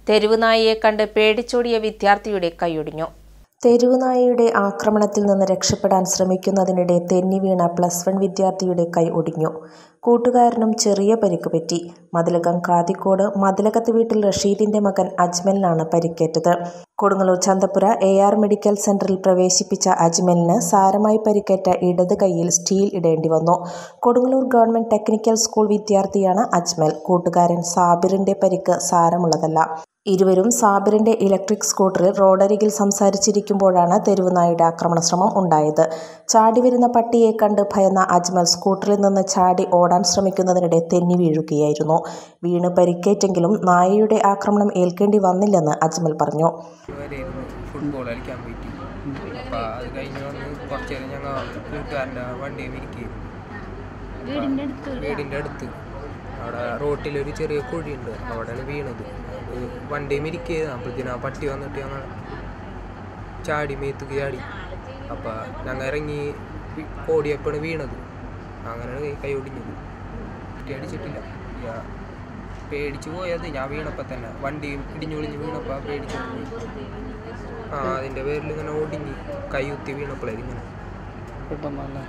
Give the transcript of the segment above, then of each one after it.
തെരുവുനായയെ കണ്ട് പേടിച്ചോടിയ വിദ്യാർത്ഥിയുടെ കൈയൊടിഞ്ഞു തെരുവുനായയുടെ ആക്രമണത്തിൽ നിന്ന് രക്ഷപ്പെടാൻ ശ്രമിക്കുന്നതിനിടെ തെന്നി വീണ പ്ലസ് വൺ വിദ്യാർത്ഥിയുടെ കൈ ഒടിഞ്ഞു കൂട്ടുകാരനും ചെറിയ പരിക്ക് പറ്റി മതിലകം കാതിക്കോട് മതിലകത്ത് വീട്ടിൽ റഷീദിന്റെ മകൻ അജ്മലിനാണ് പരിക്കേറ്റത് Kodungallur Chanthappura A R medical സെന്ററിൽ പ്രവേശിപ്പിച്ച അജ്മലിന് സാരമായി പരിക്കേറ്റ ഇടത് കൈയിൽ സ്റ്റീൽ ഇടേണ്ടി വന്നു കൊടുങ്ങല്ലൂർ ഗവൺമെന്റ് ടെക്നിക്കൽ സ്കൂൾ വിദ്യാർത്ഥിയാണ് അജ്മൽ കൂട്ടുകാരൻ സാബിറിന്റെ പരിക്ക് സാരമുള്ളതല്ല ഇരുവരും സാബിറിന്റെ ഇലക്ട്രിക് സ്കൂട്ടറിൽ റോഡരികിൽ സംസാരിച്ചിരിക്കുമ്പോഴാണ് തെരുവുനായുടെ ആക്രമണ ശ്രമം ഉണ്ടായത് ചാടി വരുന്ന പട്ടിയെ കണ്ട് ഭയന്ന അജ്മൽ സ്കൂട്ടറിൽ നിന്ന് ചാടി ഓടാൻ ശ്രമിക്കുന്നതിനിടെ തെന്നി വീഴുകയായിരുന്നു വീണ് പരിക്കേറ്റെങ്കിലും നായയുടെ ആക്രമണം ഏൽക്കേണ്ടി വന്നില്ലെന്ന് അജ്മൽ പറഞ്ഞു വരെയായിരുന്നു ഫുട്ബോൾ കളിക്കാൻ പോയിട്ട് അപ്പോൾ അത് കഴിഞ്ഞ് വന്ന് കുറച്ച് നേരം ഞങ്ങൾ കൂട്ടുകാരൻ്റെ വണ്ടിയും ഇരിക്കുകയായിരുന്നു വീടിൻ്റെ അടുത്ത് അവിടെ റോട്ടിലൊരു ചെറിയ കുഴിയുണ്ട് അവിടെയാണ് വീണത് അത് വണ്ടിയും ഇരിക്കുകയായിരുന്നു അപ്പോഴത്തേനും ആ പട്ടി വന്നിട്ട് ഞങ്ങൾ ചാടി മേത്തുക്ക് ചാടി അപ്പോൾ ഞങ്ങൾ ഇറങ്ങി വി- ഓടിയപ്പോഴാണ് വീണത് അങ്ങനെയാണ് കൈ കൈ ഒടിഞ്ഞത് കുട്ടി അടിച്ചിട്ടില്ല യാ, പേടിച്ച് പോയത് ഞാൻ വീണപ്പോൾ തന്നെ വണ്ടിയും ഇടിഞ്ഞു ഒളിഞ്ഞ് വീണപ്പോൾ പേടിച്ച് പോയി ആ അതിൻ്റെ പേരിൽ ഇങ്ങനെ ഒടിഞ്ഞ് കൈ കുത്തി വീണപ്പോഴേ ഇങ്ങനെ പെട്ടെന്നല്ലേ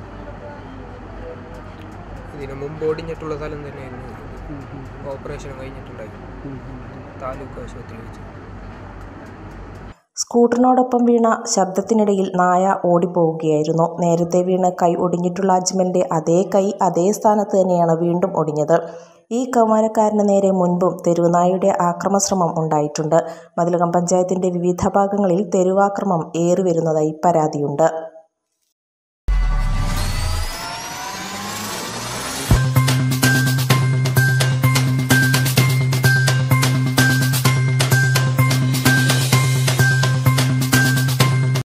ഇതിന് മുമ്പ് ഒടിഞ്ഞിട്ടുള്ള സ്ഥലം തന്നെയായിരുന്നു ഇത്. ഉം, ഉം, ഓപ്പറേഷൻ കഴിഞ്ഞിട്ടുണ്ടായി ഉം, ഉം. താലൂക്ക് ആശുപത്രി വെച്ച് സ്കൂട്ടറിനോടൊപ്പം വീണ ശബ്ദത്തിനിടയിൽ നായ ഓടിപ്പോവുകയായിരുന്നു നേരത്തെ വീണ് കൈ ഒടിഞ്ഞിട്ടുള്ള അജ്മലിന്റെ അതേ കൈ അതേ സ്ഥാനത്ത് തന്നെയാണ് വീണ്ടും ഒടിഞ്ഞത് ഈ കൗമാരക്കാരന് നേരെ മുൻപും തെരുവുനായയുടെ ആക്രമശ്രമം ഉണ്ടായിട്ടുണ്ട് മതിലകം പഞ്ചായത്തിന്റെ വിവിധ ഭാഗങ്ങളിൽ തെരുവാക്രമം ഏറി വരുന്നതായി പരാതിയുണ്ട്